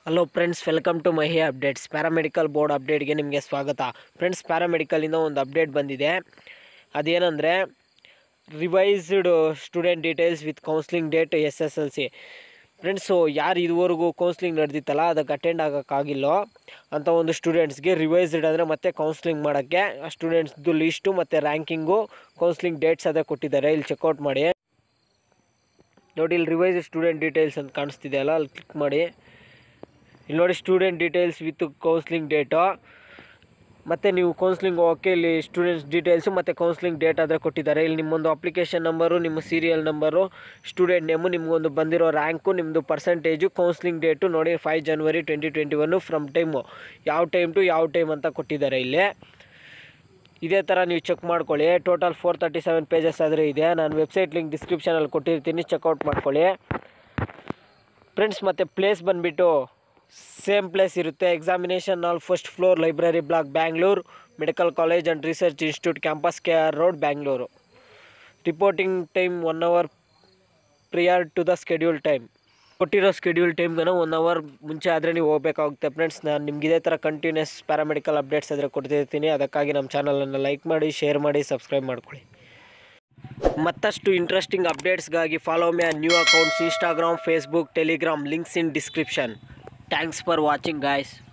hello friends welcome to Mahi updates paramedical board ಅಪ್ಡೇಟ್ಗೆ ನಿಮಗೆ ಸ್ವಾಗತ ಫ್ರೆಂಡ್ಸ್ ಪ್ಯಾರಾಮೆಡಿಕಲಿಂದ ಒಂದು ಅಪ್ಡೇಟ್ ಬಂದಿದೆ ಅದೇನೆಂದರೆ revised student details with counselling date S S L C friends ಯಾರು ಇದುವರೆಗೂ ಕೌನ್ಸ್ಲಿಂಗ್ ನಡೆದಿತ್ತಲ್ಲ ಅದಕ್ಕೆ ಅಟೆಂಡ್ ಆಗೋಕ್ಕಾಗಿಲ್ಲೋ ಅಂಥ ಒಂದು ಸ್ಟೂಡೆಂಟ್ಸ್ಗೆ ರಿವೈಸ್ಡ್ ಅಂದರೆ ಮತ್ತೆ ಕೌನ್ಸ್ಲಿಂಗ್ ಮಾಡೋಕ್ಕೆ ಆ ಸ್ಟೂಡೆಂಟ್ಸ್ದು ಲೀಸ್ಟು ಮತ್ತು ರ್ಯಾಂಕಿಂಗು ಕೌನ್ಸ್ಲಿಂಗ್ ಡೇಟ್ಸ್ ಅದೇ ಕೊಟ್ಟಿದ್ದಾರೆ ಇಲ್ಲಿ ಚೆಕ್ಔಟ್ ಮಾಡಿ ನೋಡಿ ಇಲ್ಲಿ ರಿವೈಸ್ ಸ್ಟೂಡೆಂಟ್ ಡೀಟೇಲ್ಸ್ ಅಂತ ಕಾಣಿಸ್ತಿದೆ ಅಲ್ಲ ಅಲ್ಲಿ ಕ್ಲಿಕ್ ಮಾಡಿ ಇಲ್ಲಿ ನೋಡಿ student details with counselling date ಮತ್ತು ನೀವು ಕೌನ್ಸ್ಲಿಂಗ್ ಹೋಗೋಕ್ಕೆ ಇಲ್ಲಿ ಸ್ಟೂಡೆಂಟ್ಸ್ ಡೀಟೇಲ್ಸು ಮತ್ತು ಕೌನ್ಸ್ಲಿಂಗ್ ಡೇಟ್ ಆದರೆ ಕೊಟ್ಟಿದ್ದಾರೆ ಇಲ್ಲಿ ನಿಮ್ಮೊಂದು ಅಪ್ಲಿಕೇಶನ್ ನಂಬರು ನಿಮ್ಮ ಸೀರಿಯಲ್ ನಂಬರು ಸ್ಟೂಡೆಂಟ್ ನೇಮು ನಿಮಗೊಂದು ಬಂದಿರೋ ರ್ಯಾಂಕು ನಿಮ್ಮದು ಪರ್ಸೆಂಟೇಜು ಕೌನ್ಸ್ಲಿಂಗ್ ಡೇಟು ನೋಡಿ five January twenty twenty one from time ಯಾವ ಟೈಮ್ ಟು ಯಾವ ಟೈಮ್ ಅಂತ ಕೊಟ್ಟಿದ್ದಾರೆ ಇಲ್ಲಿ ಇದೇ ಥರ ನೀವು ಚೆಕ್ ಮಾಡ್ಕೊಳ್ಳಿ total four thirty seven pages ಆದರೆ ಇದೆ ನಾನು ವೆಬ್ಸೈಟ್ ಲಿಂಕ್ ಡಿಸ್ಕ್ರಿಪ್ಷನಲ್ಲಿ ಕೊಟ್ಟಿರ್ತೀನಿ ಚೆಕ್ಔಟ್ ಮಾಡ್ಕೊಳ್ಳಿ ಫ್ರೆಂಡ್ಸ್ ಮತ್ತು ಪ್ಲೇಸ್ ಬಂದುಬಿಟ್ಟು ಸೇಮ್ ಪ್ಲೇಸ್ ಇರುತ್ತೆ examination hall first floor library block Bangalore medical college and research institute campus K R road Bangalore reporting time one hour prior to the schedule time ಕೊಟ್ಟಿರೋ schedule ಟೈಮ್ಗೆ one hour ಮುಂಚೆ ಆದರೆ ನೀವು ಹೋಗಬೇಕಾಗುತ್ತೆ friends ನಾನು ನಿಮ್ಗೆ ಇದೇ ಥರ ಕಂಟಿನ್ಯೂಸ್ ಪ್ಯಾರಾಮೆಡಿಕಲ್ ಅಪ್ಡೇಟ್ಸ್ ಆದರೆ ಕೊಡ್ತಿರ್ತೀನಿ ಅದಕ್ಕಾಗಿ ನಮ್ಮ ಚಾನಲನ್ನು ಲೈಕ್ ಮಾಡಿ ಶೇರ್ ಮಾಡಿ ಸಬ್ಸ್ಕ್ರೈಬ್ ಮಾಡ್ಕೊಳ್ಳಿ ಮತ್ತಷ್ಟು ಇಂಟ್ರೆಸ್ಟಿಂಗ್ ಅಪ್ಡೇಟ್ಸ್ಗಾಗಿ follow me new accounts Instagram Facebook Telegram links in description thanks for watching guys